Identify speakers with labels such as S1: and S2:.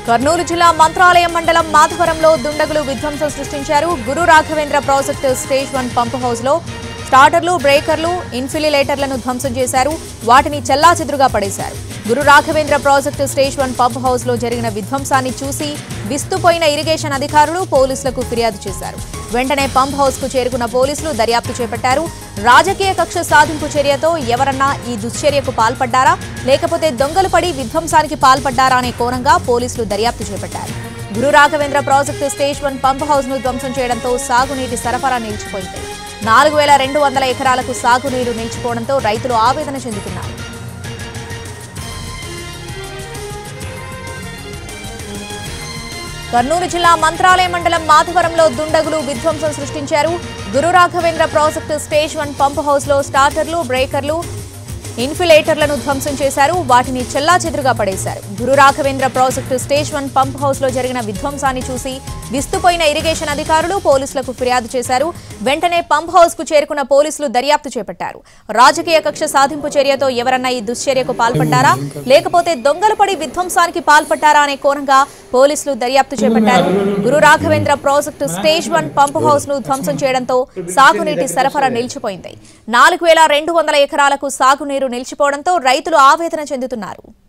S1: కర్నూలు జిల్లా మంత్రాలయం మండలం మాధవరంలో దుండగులు విధ్వంసం సృష్టించారు Guru Raghavendra project stage one pump house లో స్టార్టర్లు బ్రేకర్లు ఇన్ఫిలిలేటర్లను ధ్వంసం చేశారు వాటిని చెల్లాచెదురుగా పడేశారు Guru Raghavendra project stage one pump house లో జరిగిన విధ్వంసాన్ని చూసి విస్తుపోయిన ఇరిగేషన్ అధికారులు పోలీసులకు ఫిర్యాదు చేశారు వెంటనే పంప్ హౌస్ కు చేరుకున్న పోలీసులు దర్యాప్తు చేపట్టారు రాజకీయ కక్ష సాధింపు చర్యతో ఎవరన్నా ఈ దుశ్చర్యకు పాల్పడ్డారా లేకపోతే దొంగలు పడి విధ్వంసానికి పాల్పడ్డారా అనే కోణంగా పోలీసులు దర్యాప్తు చేపట్టారు Guru Raghavendra project stage one pump house ను ధ్వంసం చేయడంతో సాగునీటి సరఫరా నిలిచిపోయింది నాలుగు వేల రెండు వందల ఎకరాలకు సాగునీరు నిలిచిపోవడంతో రైతులు ఆవేదన చెందుతున్నారు కర్నూలు జిల్లా మంత్రాలయ మండలం మాధవరంలో దుండగులు విధ్వంసం సృష్టించారు Guru Raghavendra project stage one pump house లో స్టార్టర్లు బ్రేకర్లు ఇన్ఫిలేటర్లను ధ్వంసం చేశారు వాటిని చెల్లాచెదురుగా పడేశారు Guru Raghavendra project stage one pump house లో జరిగిన విధ్వంసాన్ని చూసి విస్తుపోయిన ఇరిగేషన్ అధికారులు పోలీసులకు ఫిర్యాదు చేశారు వెంటనే పంప్ హౌస్ కు చేరుకున్న పోలీసులు దర్యాప్తు చేపట్టారు రాజకీయ కక్ష సాధింపు చర్యతో ఎవరన్నా ఈ దుశ్చర్యకు పాల్పడ్డారా లేకపోతే దొంగలు పడి విధ్వంసానికి పాల్పడ్డారా అనే కోణంగా పోలీసులు దర్యాప్తు చేపట్టారు Guru Raghavendra project stage one pump house ను ధ్వంసం చేయడంతో సాగునీటి సరఫరా నిలిచిపోయింది నాలుగు వేల రెండు వందల ఎకరాలకు సాగునీరు నిలిచిపోవడంతో రైతులు ఆవేదన చెందుతున్నారు